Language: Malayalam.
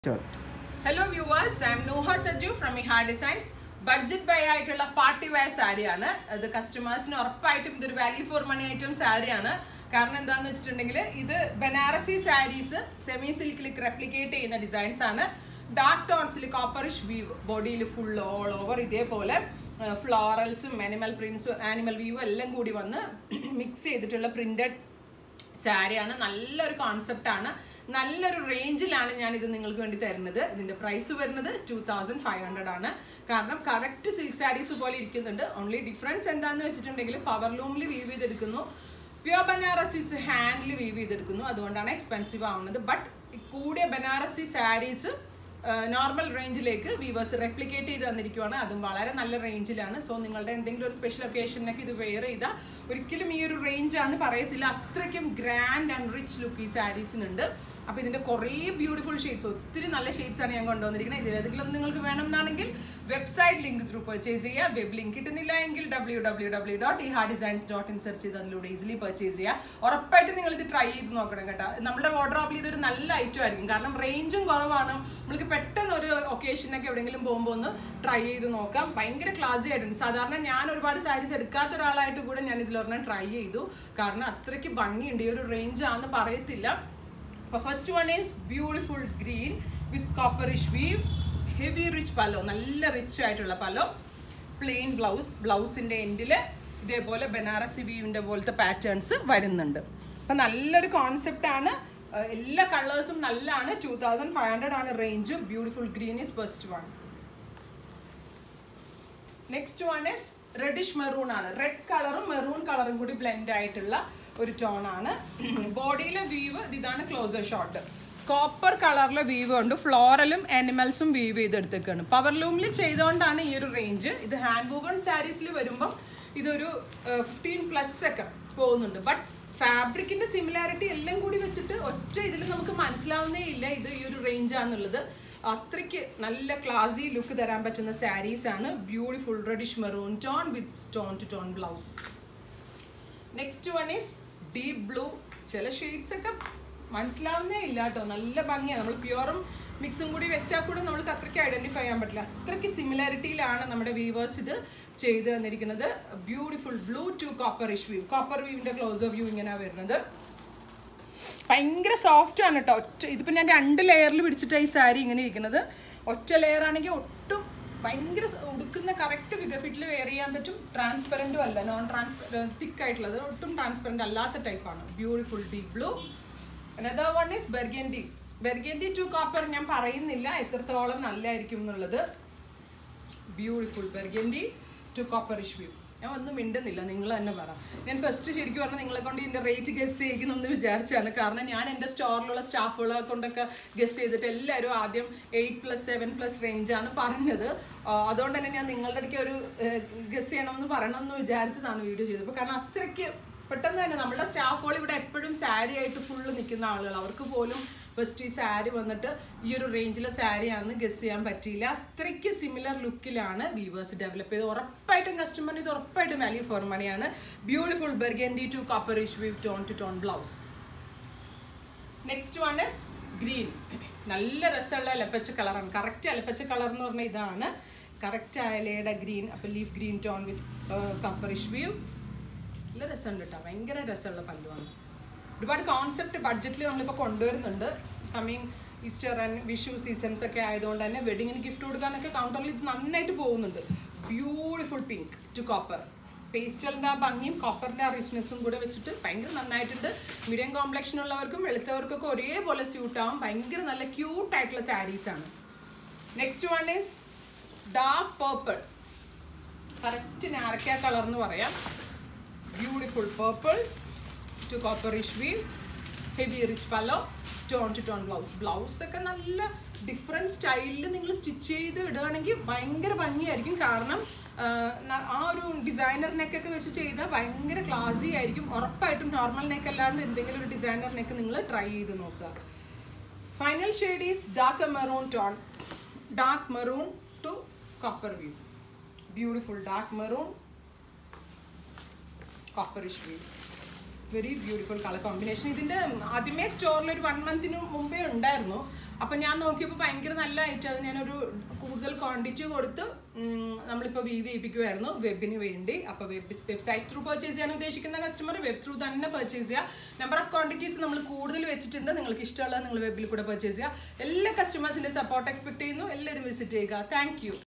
Sure. Hello viewers I am Nooha Saju from Iha designs budget buy ആയിട്ടുള്ള പാർട്ടി വെയർ സാരിയാണ് അത് കസ്റ്റമേഴ്സിന് ഉറപ്പായിട്ടും ഇതൊരു വാല്യൂ ഫോർ മണി ഐറ്റം സാരിയാണ് കാരണം എന്താന്ന് വെച്ചിട്ടുണ്ടെങ്കിൽ ഇത് ബനാറസി സാരീസ് സെമി സിൽക്കിൽ റെപ്ലിക്കേറ്റ് ചെയ്യുന്ന ഡിസൈൻസ് ആണ് ഡാർക്ക് ടോൺസിൽ കോപ്പറിഷ് വീവ് ബോഡിയിൽ ഫുൾ ഓൾ ഓവർ ഇതേപോലെ ഫ്ലോറൽസും ആനിമൽ പ്രിന്റ്സും ആനിമൽ വീവും എല്ലാം കൂടി വന്ന് മിക്സ് ചെയ്തിട്ടുള്ള പ്രിന്റഡ് സാരിയാണ് നല്ലൊരു കോൺസെപ്റ്റ് ആണ് നല്ലൊരു റേഞ്ചിലാണ് ഞാൻ ഇത് നിങ്ങൾക്ക് വേണ്ടി തരുന്നത് ഇതിന്റെ പ്രൈസ് വരുന്നത് ടൂ തൗസൻഡ് ഫൈവ് ഹൺഡ്രഡ് ആണ് കാരണം കറക്റ്റ് സിൽക്ക് സാരീസ് പോലെ ഇരിക്കുന്നുണ്ട് ഓൺലി ഡിഫറൻസ് എന്താന്ന് വെച്ചിട്ടുണ്ടെങ്കിൽ പവർ ലൂമിൽ വീവ് ചെയ്തെടുക്കുന്നു പ്യുവർ ബനാറസീസ് ഹാൻഡിൽ വീവ് ചെയ്തെടുക്കുന്നു അതുകൊണ്ടാണ് എക്സ്പെൻസീവ് ആവുന്നത് ബട്ട് കൂടിയ ബനാറസി സാരീസ് നോർമൽ റേഞ്ചിലേക്ക് വീവേഴ്സ് റെപ്ലിക്കേറ്റ് ചെയ്ത് തന്നിരിക്കുവാണ് അതും വളരെ നല്ല റേഞ്ചിലാണ് സോ നിങ്ങളുടെ എന്തെങ്കിലും ഒരു സ്പെഷ്യൽ ഒക്കേഷനൊക്കെ ഇത് വെയർ ചെയ്താൽ ഒരിക്കലും ഈ ഒരു റേഞ്ച് ആണെന്ന് പറയത്തില്ല അത്രയ്ക്കും ഗ്രാൻഡ് ആൻഡ് റിച്ച് ലുക്ക് ഈ സാരീസിനുണ്ട് അപ്പോൾ ഇതിന്റെ കുറേ ബ്യൂട്ടിഫുൾ ഷെയ്ഡ്സ് ഒത്തിരി നല്ല ഷെയ്ഡ്സ് ആണ് ഞാൻ കൊണ്ടുവന്നിരിക്കുന്നത് ഇതിൽ ഏതെങ്കിലും ഒന്ന് നിങ്ങൾക്ക് വേണമെന്നാണെങ്കിൽ വെബ്സൈറ്റ് ലിങ്ക് ത്രൂ പർച്ചേസ് ചെയ്യുക വെബ് ലിങ്ക് കിട്ടുന്നില്ല എങ്കിൽ W W W dot Iha designs dot in search ചെയ്ത് അതിലൂടെ ഈസിലി പർച്ചേസ് ചെയ്യുക ഉറപ്പായിട്ട് നിങ്ങൾ ഇത് ട്രൈ ചെയ്ത് നോക്കണം കേട്ടോ നമ്മുടെ വാർഡ്രോപ്പിൽ ഇതൊരു നല്ല ഐറ്റം ആയിരിക്കും കാരണം റേഞ്ചും കുറവാണ് നമ്മൾക്ക് പെട്ടെന്ന് ഒരു ഒക്കേഷനൊക്കെ എവിടെയെങ്കിലും പോകുമ്പോൾ ഒന്ന് ട്രൈ ചെയ്ത് നോക്കാം ഭയങ്കര ക്ലാസി ആയിട്ടുണ്ട് സാധാരണ ഞാൻ ഒരുപാട് സാരീസ് എടുക്കാത്ത ഒരാളായിട്ട് കൂടെ ഞാൻ ഇതിലൊരെണ്ണം ട്രൈ ചെയ്തു കാരണം അത്രയ്ക്ക് ഭംഗിയുണ്ട് ഈ ഒരു റേഞ്ച് ആണെന്ന് പറയത്തില്ല അപ്പോൾ first one is beautiful green with copperish weave heavy rich പലോ നല്ല റിച്ച് ആയിട്ടുള്ള പലോ പ്ലെയിൻ ബ്ലൗസ് ബ്ലൗസിൻ്റെ എൻഡിൽ ഇതേപോലെ ബനാറസി വീവിൻ്റെ പോലത്തെ പാറ്റേൺസ് വരുന്നുണ്ട് അപ്പം നല്ലൊരു കോൺസെപ്റ്റാണ് എല്ലാ കളേഴ്സും നല്ലതാണ് ടൂ തൗസൻഡ് ഫൈവ് ഹൺഡ്രഡ് ആണ് range beautiful green is first one next one is reddish maroon ആണ് റെഡ് കളറും മെറൂൺ കളറും കൂടി ബ്ലെൻഡ് ആയിട്ടുള്ള ഒരു ടോൺ ആണ് ബോഡിയിലെ വീവ് ഇതാണ് ക്ലോസർ ഷോട്ട് കോപ്പർ കളറിലെ വീവ് ഉണ്ട് ഫ്ലോറലും ആനിമൽസും വീവ് ചെയ്തെടുത്തേക്കാണ് പവർ ലൂമിൽ ചെയ്തുകൊണ്ടാണ് ഈ ഒരു റേഞ്ച് ഇത് ഹാൻഡ് വൂവൺ സാരീസിൽ വരുമ്പം ഇതൊരു ഫിഫ്റ്റീൻ പ്ലസ് ഒക്കെ പോകുന്നുണ്ട് ബട്ട് ഫാബ്രിക്കിന്റെ സിമിലാരിറ്റി എല്ലാം കൂടി വെച്ചിട്ട് ഒറ്റ ഇതിൽ നമുക്ക് മനസ്സിലാവുന്നേ ഇല്ല ഇത് ഈ ഒരു റേഞ്ച് ആണെന്നുള്ളത് അത്രയ്ക്ക് നല്ല ക്ലാസി ലുക്ക് തരാൻ പറ്റുന്ന സാരീസ് ആണ് beautiful reddish maroon tone with tone to tone blouse next one is deep blue ചില ഷെയ്ഡ്സ് ഒക്കെ മനസ്സിലാവുന്നേ ഇല്ല കേട്ടോ നല്ല ഭംഗിയാണ് നമ്മൾ പ്യുവറും മിക്സും കൂടി വെച്ചാൽ കൂടെ നമ്മൾക്ക് അത്രയ്ക്ക് ഐഡന്റിഫൈ ചെയ്യാൻ പറ്റില്ല അത്രയ്ക്ക് സിമിലാരിറ്റിയിലാണ് നമ്മുടെ വീവേഴ്സ് ഇത് ചെയ്ത് തന്നിരിക്കുന്നത് beautiful blue to copper ish view copper വ്യൂവിന്റെ ക്ലോസർ വ്യൂ ഇങ്ങനെയാണ് വരുന്നത് ഭയങ്കര സോഫ്റ്റ് ആണ് കേട്ടോ ഒറ്റ ഇതിപ്പോൾ ഞാൻ രണ്ട് ലെയറിൽ പിടിച്ചിട്ടാണ് ഈ സാരി ഇങ്ങനെ ഇരിക്കുന്നത് ഒറ്റ ലെയർ ആണെങ്കിൽ ഒട്ടും ഭയങ്കര സ- ഉടുക്കുന്ന കറക്റ്റ് ഫിഗർ ഫിറ്റിൽ വെയർ ചെയ്യാൻ പറ്റും ട്രാൻസ്പെറൻറ്റും അല്ല നോൺ ട്രാൻസ്പെറ തിക്ക് ആയിട്ടുള്ളത് ഒട്ടും ട്രാൻസ്പെറൻറ്റ് അല്ലാത്ത ടൈപ്പാണ് beautiful deep blue another one is burgundy burgundy to copper ഞാൻ പറയുന്നില്ല എത്രത്തോളം നല്ലതായിരിക്കും എന്നുള്ളത് beautiful burgundy to copperish view ഞാൻ ഒന്നും മിണ്ടുന്നില്ല നിങ്ങൾ തന്നെ പറ ഞാൻ ഫസ്റ്റ് ശരിക്കും പറഞ്ഞാൽ നിങ്ങളെ കൊണ്ട് ഇതിൻ്റെ റേറ്റ് ഗസ് ചെയ്യിക്കുന്നെന്ന് വിചാരിച്ചാണ് കാരണം ഞാൻ എൻ്റെ സ്റ്റോറിലുള്ള സ്റ്റാഫുകളെ കൊണ്ടൊക്കെ ഗസ് ചെയ്തിട്ട് എല്ലാവരും ആദ്യം എയ്റ്റ് പ്ലസ് സെവൻ പ്ലസ് റേഞ്ചാണ് പറഞ്ഞത് ആ, അതുകൊണ്ട് തന്നെ ഞാൻ നിങ്ങളുടെ ഇടയ്ക്ക് ഒരു ഗസ് ചെയ്യണമെന്ന് പറയണമെന്ന് വിചാരിച്ചതാണ് വീഡിയോ ചെയ്തപ്പോൾ കാരണം അത്രയ്ക്ക് പെട്ടെന്ന് തന്നെ നമ്മുടെ സ്റ്റാഫുകൾ ഇവിടെ എപ്പോഴും സാരി ആയിട്ട് ഫുള്ള് നിൽക്കുന്ന ആളുകൾ അവർക്ക് പോലും ഫസ്റ്റ് ഈ സാരി വന്നിട്ട് ഈ ഒരു റേഞ്ചിലെ സാരിയാണെന്ന് ഗസ് ചെയ്യാൻ പറ്റിയില്ല അത്രയ്ക്ക് സിമിലർ ലുക്കിലാണ് വീവേഴ്സ് ഡെവലപ്പ് ചെയ്ത് ഉറപ്പായിട്ടും കസ്റ്റമറിന് ഇത് ഉറപ്പായിട്ടും വാല്യൂ ഫോർ മണിയാണ് beautiful burgundy to copperish weave tone to tone blouse next one is green നല്ല രസമുള്ള അലപ്പച്ച കളറാണ് കറക്റ്റ് അലപ്പച്ച കളർ എന്ന് പറഞ്ഞാൽ ഇതാണ് കറക്റ്റ് അയലയുടെ ഗ്രീൻ അപ്പോൾ leaf green tone with copperish view നല്ല രസമുണ്ട് കേട്ടോ ഭയങ്കര രസമുള്ള പല്ലുവാണ് ഒരുപാട് കോൺസെപ്റ്റ് ബഡ്ജറ്റിൽ നമ്മളിപ്പോൾ കൊണ്ടുവരുന്നുണ്ട് coming Easter and Vishu seasons ഒക്കെ ആയതുകൊണ്ട് തന്നെ വെഡിങ്ങിന് ഗിഫ്റ്റ് കൊടുക്കാനൊക്കെ കൗണ്ടറിൽ ഇത് നന്നായിട്ട് പോകുന്നുണ്ട് ബ്യൂട്ടിഫുൾ പിങ്ക് ടു കോപ്പർ പേസ്റ്റലിൻ്റെ ആ ഭംഗിയും കോപ്പറിൻ്റെ ആ റിച്ച്നെസ്സും കൂടെ വെച്ചിട്ട് ഭയങ്കര നന്നായിട്ടുണ്ട് മീഡിയം കോംപ്ലക്ഷൻ ഉള്ളവർക്കും വെളുത്തവർക്കൊക്കെ ഒരേപോലെ സ്യൂട്ട് ആവും ഭയങ്കര നല്ല ക്യൂട്ട് ആയിട്ടുള്ള സാരീസ് ആണ് next one is dark purple correct നാരക്ക കളർ എന്ന് പറയാം beautiful purple to copperish weave heavy rich pallu tone to tone blouse blouse ഒക്കെ നല്ല ഡിഫറെൻറ്റ് സ്റ്റൈലിൽ നിങ്ങൾ സ്റ്റിച്ച് ചെയ്ത് ഇടുകയാണെങ്കിൽ ഭയങ്കര ഭംഗിയായിരിക്കും കാരണം ആ, ന- ആ ഒരു ഡിസൈനർ നെക്കൊക്കെ വെച്ച് ചെയ്താൽ ഭയങ്കര ക്ലാസി ആയിരിക്കും ഉറപ്പായിട്ടും നോർമൽ നെക്ക് അല്ലാണ്ട് എന്തെങ്കിലും ഒരു ഡിസൈനർ നെക്ക് നിങ്ങൾ ട്രൈ ചെയ്ത് നോക്കുക final shade is dark maroon tone dark maroon to copper view beautiful dark maroon copperish view very beautiful colour combination ഇതിന്റെ ആദ്യമേ സ്റ്റോറിൽ ഒരു വൺ മന്തിന് മുമ്പേ ഉണ്ടായിരുന്നു അപ്പം ഞാൻ നോക്കിയപ്പോൾ ഭയങ്കര നല്ല ഐറ്റം അത് ഞാനൊരു കൂടുതൽ ക്വാണ്ടിറ്റി കൊടുത്ത് ഉം, നമ്മളിപ്പോൾ വീവ് ചെയ്യിപ്പിക്കുമായിരുന്നു വെബിന് വേണ്ടി അപ്പോൾ വെബ് വെബ്സൈറ്റ് ത്രൂ പർച്ചേസ് ചെയ്യാൻ ഉദ്ദേശിക്കുന്ന കസ്റ്റമർ വെബ് ത്രൂ തന്നെ പർച്ചേസ് ചെയ്യുക നമ്പർ ഓഫ് ക്വാണ്ടിറ്റീസ് നമ്മൾ കൂടുതൽ വെച്ചിട്ടുണ്ട് നിങ്ങൾക്ക് ഇഷ്ടമുള്ളത് നിങ്ങൾ വെബിൽ കൂടെ പർച്ചേസ് ചെയ്യുക എല്ലാ കസ്റ്റമേഴ്സിൻ്റെ സപ്പോർട്ട് എക്സ്പെക്ട് ചെയ്യുന്നു എല്ലാവരും വിസിറ്റ് ചെയ്യുക താങ്ക്